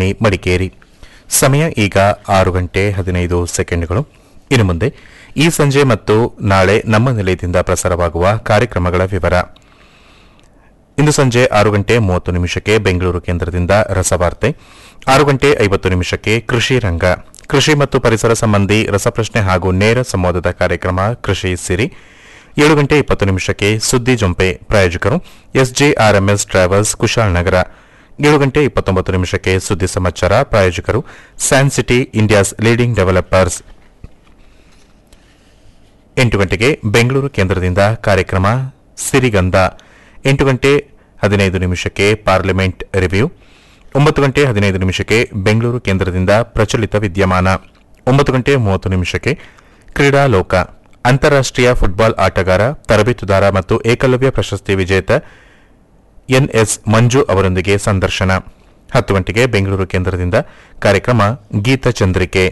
ಆಕಾಶವಾಣಿ ಮಡಿಕೇರಿ ಸಮಯ ಈಗ ಆರು ಗಂಟೆ ಹದಿನೈದು ಸೆಕೆಂಡ್ಗಳು ಇನ್ನು ಮುಂದೆ ಈ ಸಂಜೆ ಮತ್ತು ನಾಳೆ ನಮ್ಮ ನಿಲಯದಿಂದ ಪ್ರಸಾರವಾಗುವ ಕಾರ್ಯಕ್ರಮಗಳ ವಿವರ ಇಂದು ಸಂಜೆ ಆರು ಗಂಟೆ ಮೂವತ್ತು ನಿಮಿಷಕ್ಕೆ ಬೆಂಗಳೂರು ಕೇಂದ್ರದಿಂದ ರಸವಾರ್ತೆ ಆರು ಗಂಟೆ ಐವತ್ತು ನಿಮಿಷಕ್ಕೆ ಕೃಷಿ ರಂಗ ಕೃಷಿ ಮತ್ತು ಪರಿಸರ ಸಂಬಂಧಿ ರಸಪ್ರಶ್ನೆ ಹಾಗೂ ನೇರ ಸಂವಾದದ ಕಾರ್ಯಕ್ರಮ ಕೃಷಿ ಸಿರಿ ಏಳು ಗಂಟೆ ಇಪ್ಪತ್ತು ನಿಮಿಷಕ್ಕೆ ಸುದ್ದಿ ಜೊಂಪೆ ಪ್ರಾಯೋಜಕರು ಎಸ್ಜೆಆರ್ಎಂಎಸ್ ಟ್ರಾವೆಲ್ಸ್ ಕುಶಾಲನಗರ ಏಳು ಗಂಟೆ ಇಪ್ಪತ್ತೊಂಬತ್ತು ನಿಮಿಷಕ್ಕೆ ಸುದ್ದಿ ಸಮಾಚಾರ ಪ್ರಾಯೋಜಕರು San City India's leading developers ಎಂಟು ಗಂಟೆಗೆ ಬೆಂಗಳೂರು ಕೇಂದ್ರದಿಂದ ಕಾರ್ಯಕ್ರಮ ಸಿರಿಗಂಧ ಎಂಟು ಗಂಟೆ ಹದಿನೈದು ನಿಮಿಷಕ್ಕೆ ಪಾರ್ಲಿಮೆಂಟ್ ರಿವ್ಯೂ ಒಂಬತ್ತು ಗಂಟೆ ಹದಿನೈದು ನಿಮಿಷಕ್ಕೆ ಬೆಂಗಳೂರು ಕೇಂದ್ರದಿಂದ ಪ್ರಚಲಿತ ವಿದ್ಯಮಾನ ಒಂಬತ್ತು ಗಂಟೆ ಮೂವತ್ತು ನಿಮಿಷಕ್ಕೆ ಕ್ರೀಡಾ ಲೋಕ ಅಂತಾರಾಷ್ಟೀಯ ಫುಟ್ಬಾಲ್ ಆಟಗಾರ ತರಬೇತುದಾರ ಮತ್ತು ಏಕಲವ್ಯ ಪ್ರಶಸ್ತಿ ವಿಜೇತ ಎನ್ಎಸ್ ಮಂಜು ಅವರೊಂದಿಗೆ ಸಂದರ್ಶನ ಹತ್ತು ಗಂಟೆಗೆ ಬೆಂಗಳೂರು ಕೇಂದ್ರದಿಂದ ಕಾರ್ಯಕ್ರಮ ಗೀತಚಂದ್ರಿಕೆ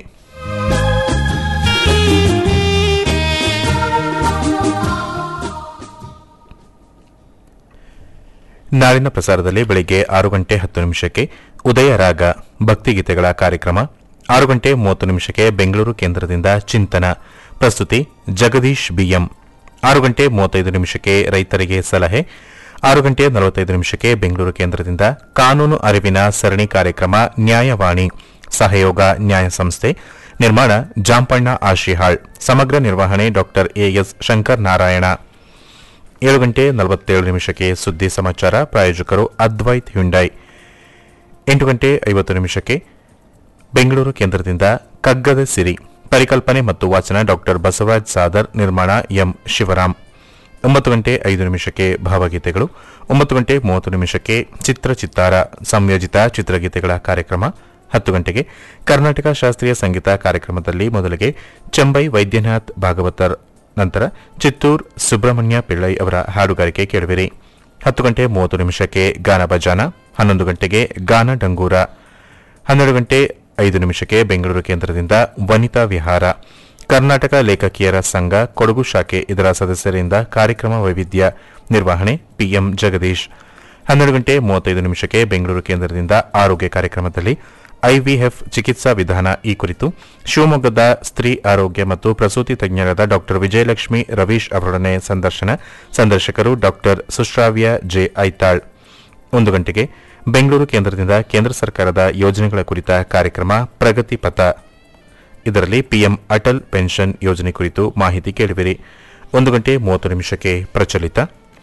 ನಾಳಿನ ಪ್ರಸಾರದಲ್ಲಿ ಬೆಳಿಗ್ಗೆ ಆರು ಗಂಟೆ ಹತ್ತು ನಿಮಿಷಕ್ಕೆ ಉದಯ ರಾಗ ಭಕ್ತಿಗೀತೆಗಳ ಕಾರ್ಯಕ್ರಮ ಆರು ಗಂಟೆ ಮೂವತ್ತು ನಿಮಿಷಕ್ಕೆ ಬೆಂಗಳೂರು ಕೇಂದ್ರದಿಂದ ಚಿಂತನ ಪ್ರಸ್ತುತಿ ಜಗದೀಶ್ ಬಿಎಂ ಆರು ಗಂಟೆ ಮೂವತ್ತೈದು ನಿಮಿಷಕ್ಕೆ ರೈತರಿಗೆ ಸಲಹೆ ಆರು ಗಂಟೆ ನಲವತ್ತೈದು ನಿಮಿಷಕ್ಕೆ ಬೆಂಗಳೂರು ಕೇಂದ್ರದಿಂದ ಕಾನೂನು ಅರಿವಿನ ಸರಣಿ ಕಾರ್ಯಕ್ರಮ ನ್ಯಾಯವಾಣಿ ಸಹಯೋಗ ನ್ಯಾಯ ಸಂಸ್ಥೆ ನಿರ್ಮಾಣ ಜಾಂಪಣ್ಣ ಆಶಿಹಾಳ್ ಸಮಗ್ರ ನಿರ್ವಹಣೆ ಡಾಕ್ಟರ್ ಎಎಸ್ ಶಂಕರ್ ನಾರಾಯಣ ಏಳು ಗಂಟೆ ನಲವತ್ತೇಳು ನಿಮಿಷಕ್ಕೆ ಸುದ್ದಿ ಸಮಾಚಾರ ಪ್ರಾಯೋಜಕರು ಅದ್ವೈತ್ ಹ್ಯುಂಡೈ ಎಂಟು ಗಂಟೆ ಐವತ್ತು ನಿಮಿಷಕ್ಕೆ ಬೆಂಗಳೂರು ಕೇಂದ್ರದಿಂದ ಕಗ್ಗದ ಸಿರಿ ಪರಿಕಲ್ಪನೆ ಮತ್ತು ವಾಚನ ಡಾಕ್ಟರ್ ಬಸವರಾಜ್ ಸಾದರ್ ನಿರ್ಮಾಣ ಎಂ ಶಿವರಾಮ್ ಒಂಬತ್ತು ಗಂಟೆ ಐದು ನಿಮಿಷಕ್ಕೆ ಭಾವಗೀತೆಗಳು ಒಂಬತ್ತು ಗಂಟೆ ಮೂವತ್ತು ನಿಮಿಷಕ್ಕೆ ಚಿತ್ರ ಚಿತ್ತಾರ ಸಂಯೋಜಿತ ಚಿತ್ರಗೀತೆಗಳ ಕಾರ್ಯಕ್ರಮ ಹತ್ತು ಗಂಟೆಗೆ ಕರ್ನಾಟಕ ಶಾಸ್ತ್ರೀಯ ಸಂಗೀತ ಕಾರ್ಯಕ್ರಮದಲ್ಲಿ ಮೊದಲಿಗೆ ಚೆಂಬೈ ವೈದ್ಯನಾಥ್ ಭಾಗವತರ್ ನಂತರ ಚಿತ್ತೂರ್ ಸುಬ್ರಹ್ಮಣ್ಯ ಪಿಳ್ಳೈ ಅವರ ಹಾಡುಗಾರಿಕೆ ಕೇಳುವಿರಿ ಹತ್ತು ಗಂಟೆ ಮೂವತ್ತು ನಿಮಿಷಕ್ಕೆ ಗಾನ ಬಜಾನ ಹನ್ನೊಂದು ಗಂಟೆಗೆ ಗಾನ ಡಂಗೂರ ಹನ್ನೆರಡು ಗಂಟೆ ಐದು ನಿಮಿಷಕ್ಕೆ ಬೆಂಗಳೂರು ಕೇಂದ್ರದಿಂದ ವನಿತಾ ವಿಹಾರ ಕರ್ನಾಟಕ ಲೇಖಕಿಯರ ಸಂಘ ಕೊಡಗು ಶಾಖೆ ಇದರ ಸದಸ್ಯರಿಂದ ಕಾರ್ಯಕ್ರಮ ವೈವಿಧ್ಯ ನಿರ್ವಹಣೆ ಪಿಎಂ ಜಗದೀಶ್ ಹನ್ನೆರಡು ಗಂಟೆ ಮೂವತ್ತೈದು ನಿಮಿಷಕ್ಕೆ ಬೆಂಗಳೂರು ಕೇಂದ್ರದಿಂದ ಆರೋಗ್ಯ ಕಾರ್ಯಕ್ರಮದಲ್ಲಿ ಐವಿಎಫ್ ಚಿಕಿತ್ಸಾ ವಿಧಾನ ಈ ಕುರಿತು ಶಿವಮೊಗ್ಗದ ಸ್ತ್ರೀ ಆರೋಗ್ಯ ಮತ್ತು ಪ್ರಸೂತಿ ತಜ್ಞರಾದ ಡಾ ವಿಜಯಲಕ್ಷ್ಮಿ ರವೀಶ್ ಅವರೊಡನೆ ಸಂದರ್ಶನ ಸಂದರ್ಶಕರು ಡಾ ಸುಶ್ರಾವ್ಯ ಜೆ ಐತಾಳ್ ಒಂದು ಗಂಟೆಗೆ ಬೆಂಗಳೂರು ಕೇಂದ್ರದಿಂದ ಕೇಂದ್ರ ಸರ್ಕಾರದ ಯೋಜನೆಗಳ ಕುರಿತ ಕಾರ್ಯಕ್ರಮ ಪ್ರಗತಿ ಪಥ ಇದರಲ್ಲಿ ಪಿಎಂ ಅಟಲ್ ಪೆನ್ಷನ್ ಯೋಜನೆ ಕುರಿತು ಮಾಹಿತಿ ಕೇಳುವಿರಿ ಒಂದು ಗಂಟೆ ಮೂವತ್ತು ನಿಮಿಷಕ್ಕೆ ಪ್ರಚಲಿತ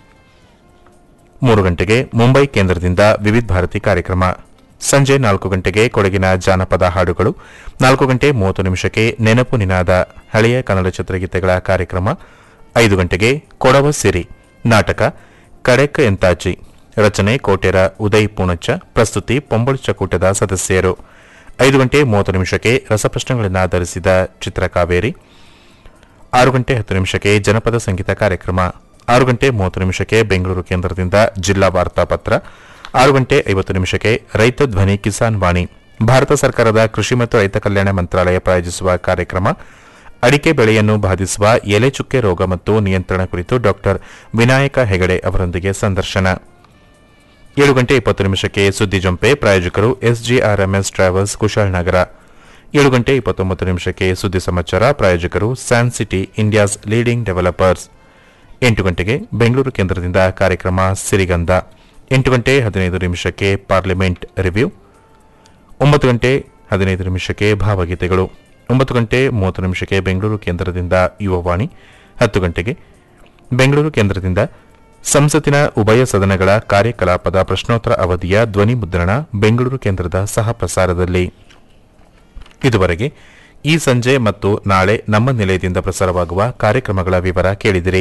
ಮೂರು ಗಂಟೆಗೆ ಮುಂಬೈ ಕೇಂದ್ರದಿಂದ ವಿವಿಧ ಭಾರತಿ ಕಾರ್ಯಕ್ರಮ ಸಂಜೆ ನಾಲ್ಕು ಗಂಟೆಗೆ ಕೊಡಗಿನ ಜಾನಪದ ಹಾಡುಗಳು ನಾಲ್ಕು ಗಂಟೆ ಮೂವತ್ತು ನಿಮಿಷಕ್ಕೆ ನೆನಪು ನಿನಾದ ಹಳೆಯ ಕನ್ನಡ ಚಿತ್ರಗೀತೆಗಳ ಕಾರ್ಯಕ್ರಮ ಐದು ಗಂಟೆಗೆ ಕೊಡವ ಸಿರಿ ನಾಟಕ ಕಡೆಕ ಎಂತಾಚಿ ರಚನೆ ಕೋಟೆರ ಉದಯ್ ಪೂಣಚ್ಚ ಪ್ರಸ್ತುತಿ ಪೊಂಬಳು ಚಕೂಟದ ಸದಸ್ಯರು ಐದು ಗಂಟೆ ಮೂವತ್ತು ನಿಮಿಷಕ್ಕೆ ರಸಪ್ರಶ್ನೆಗಳನ್ನು ಆಧರಿಸಿದ ಚಿತ್ರಕಾವೇರಿ ಆರು ಗಂಟೆ ಹತ್ತು ನಿಮಿಷಕ್ಕೆ ಜನಪದ ಸಂಗೀತ ಕಾರ್ಯಕ್ರಮ ಆರು ಗಂಟೆ ಮೂವತ್ತು ನಿಮಿಷಕ್ಕೆ ಬೆಂಗಳೂರು ಕೇಂದ್ರದಿಂದ ಜಿಲ್ಲಾ ವಾರ್ತಾಪತ್ರ ಆರು ಗಂಟೆ ಐವತ್ತು ನಿಮಿಷಕ್ಕೆ ರೈತ ಧ್ವನಿ ಕಿಸಾನ್ ವಾಣಿ ಭಾರತ ಸರ್ಕಾರದ ಕೃಷಿ ಮತ್ತು ರೈತ ಕಲ್ಯಾಣ ಮಂತ್ರಾಲಯ ಪ್ರಾಯೋಜಿಸುವ ಕಾರ್ಯಕ್ರಮ ಅಡಿಕೆ ಬೆಳೆಯನ್ನು ಬಾಧಿಸುವ ಎಲೆ ಚುಕ್ಕೆ ರೋಗ ಮತ್ತು ನಿಯಂತ್ರಣ ಕುರಿತು ಡಾಕ್ಟರ್ ವಿನಾಯಕ ಹೆಗಡೆ ಅವರೊಂದಿಗೆ ಸಂದರ್ಶನ ಏಳು ಗಂಟೆ ಇಪ್ಪತ್ತು ನಿಮಿಷಕ್ಕೆ ಸುದ್ದಿ ಜಂಪೆ ಪ್ರಾಯೋಜಕರು ಎಸ್ಜಿಆರ್ಎಂಎಸ್ ಟ್ರಾವೆಲ್ಸ್ ಕುಶಾಲನಗರ ಏಳು ಗಂಟೆ ಇಪ್ಪತ್ತೊಂಬತ್ತು ನಿಮಿಷಕ್ಕೆ ಸುದ್ದಿ ಸಮಾಚಾರ ಪ್ರಾಯೋಜಕರು San City India's leading developers ಎಂಟು ಗಂಟೆಗೆ ಬೆಂಗಳೂರು ಕೇಂದ್ರದಿಂದ ಕಾರ್ಯಕ್ರಮ ಸಿರಿಗಂಧ ಎಂಟು ಗಂಟೆ ಹದಿನೈದು ನಿಮಿಷಕ್ಕೆ ಪಾರ್ಲಿಮೆಂಟ್ ರಿವ್ಯೂ ಒಂಬತ್ತು ಗಂಟೆ ಹದಿನೈದು ನಿಮಿಷಕ್ಕೆ ಭಾವಗೀತೆಗಳು ಒಂಬತ್ತು ಗಂಟೆ ಮೂವತ್ತು ನಿಮಿಷಕ್ಕೆ ಬೆಂಗಳೂರು ಕೇಂದ್ರದಿಂದ ಯುವವಾಣಿ ಹತ್ತು ಗಂಟೆಗೆ ಬೆಂಗಳೂರು ಕೇಂದ್ರದಿಂದ ಸಂಸತ್ತಿನ ಉಭಯ ಸದನಗಳ ಕಾರ್ಯಕಲಾಪದ ಪ್ರಶ್ನೋತ್ತರ ಅವಧಿಯ ಧ್ವನಿ ಮುದ್ರಣ ಬೆಂಗಳೂರು ಕೇಂದ್ರದ ಸಹ ಪ್ರಸಾರದಲ್ಲಿ ಇದುವರೆಗೆ ಈ ಸಂಜೆ ಮತ್ತು ನಾಳೆ ನಮ್ಮ ನಿಲಯದಿಂದ ಪ್ರಸಾರವಾಗುವ ಕಾರ್ಯಕ್ರಮಗಳ ವಿವರ ಕೇಳಿದಿರಿ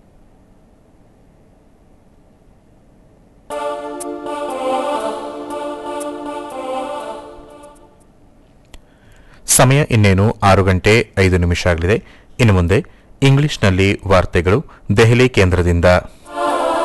ಸಮಯ ಇನ್ನೇನು ಆರು ಗಂಟೆ ಐದು ನಿಮಿಷ ಆಗಲಿದೆ ಇನ್ನು ಮುಂದೆ ಇಂಗ್ಲಿಷ್ನಲ್ಲಿ ವಾರ್ತೆಗಳು ದೆಹಲಿ ಕೇಂದ್ರದಿಂದ